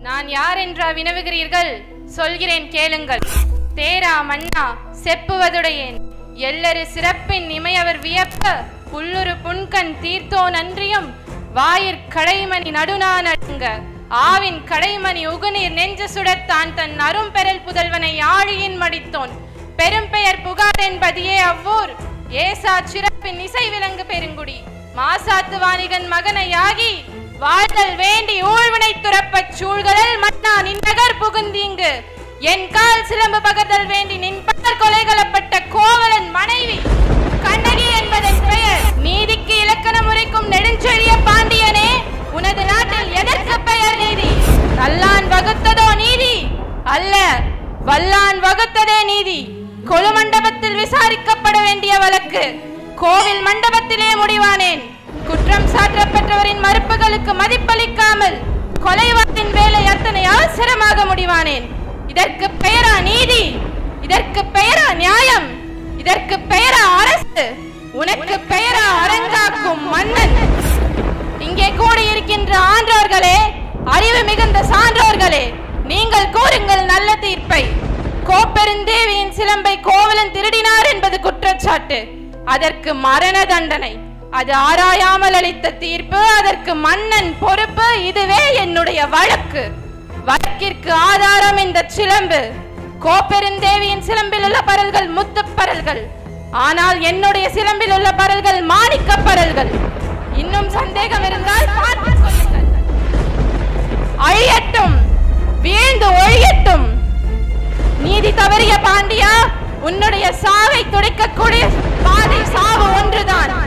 நான் யார் என்றா வினவுகிறீர்கள் சொல்கிறேன் கேளுங்கள் தேரா மன்னா செப்புவதுடையேன் எல்லரு சிறப்பின் இமையவர் வியப்ப புல்லுரு புன்கண் தீர்த்தோ நன்றியும் வாயிற் கடைமணி நடுநா நடுங்க ஆவின் கடைமணி உகுநீர் நெஞ்சு சுடத்தான் தன் அரும்பெறல் புதல்வனை ஆழியின் மடித்தோன் பெரும்பெயர் புகார் என்பதியே அவ்வூர் ஏசா சிறப்பின் இசை விலங்கு பெருங்குடி மாசாத்து வாணிகன் மகனையாகி வாழ்தல் வேண்டி ஊழ்வினை துறப்பச் சூழ்கடல் மன்னா நின்னகர் புகுந்தீங்கு என் கால் சிலம்பு பகர்தல் வேண்டி நின்பர் கொலைகளப்பட்ட கோவலன் மனைவி கண்ணகி என்பதன் பெயர் நீதிக்கு இலக்கணம் உரைக்கும் நெடுஞ்செழிய பாண்டியனே உனது நாட்டில் எதற்கு பெயர் நீதி நல்லான் வகுத்ததோ நீதி அல்ல வல்லான் வகுத்ததே நீதி கொலு மண்டபத்தில் விசாரிக்கப்பட வேண்டிய வழக்கு கோவில் மண்டபத்திலே முடிவானேன் குற்றம் சாற்றப்பட்டவரின் மறுப்புகளுக்கு மதிப்பளிக்காமல் கொலைவாளின் வேலை அத்தனை அவசரமாக முடிவானேன் இதற்கு பெயரா நீதி இதற்கு பெயரா நியாயம் இதற்கு பெயரா அரசு உனக்கு பெயரா அரங்காக்கும் மன்னன் இங்கே கூடியிருக்கின்ற ஆன்றோர்களே அறிவு மிகுந்த சான்றோர்களே நீங்கள் கூறுங்கள் நல்ல தீர்ப்பை கோப்பெருந்தேவியின் சிலம்பை கோவலன் திருடினார் என்பது குற்றச்சாட்டு அதற்கு மரண தண்டனை அது ஆராயாமல் அளித்த தீர்ப்பு அதற்கு மன்னன் பொறுப்பு இதுவே என்னுடைய வழக்கு வழக்கிற்கு ஆதாரம் இந்த சிலம்பு கோப்பெருந்தேவியின் சிலம்பில் உள்ள பரல்கள் முத்துப் பரல்கள் ஆனால் என்னுடைய சிலம்பில் உள்ள பரல்கள் மாணிக்கப் பரல்கள் இன்னும் சந்தேகம் இருந்தால் பார்த்துக் கொள்ளுங்கள் அழியட்டும் வீழ்ந்து ஒழியட்டும் நீதி தவறிய பாண்டியா உன்னுடைய சாவை துடைக்கக்கூடிய பாதை சாவு ஒன்றுதான்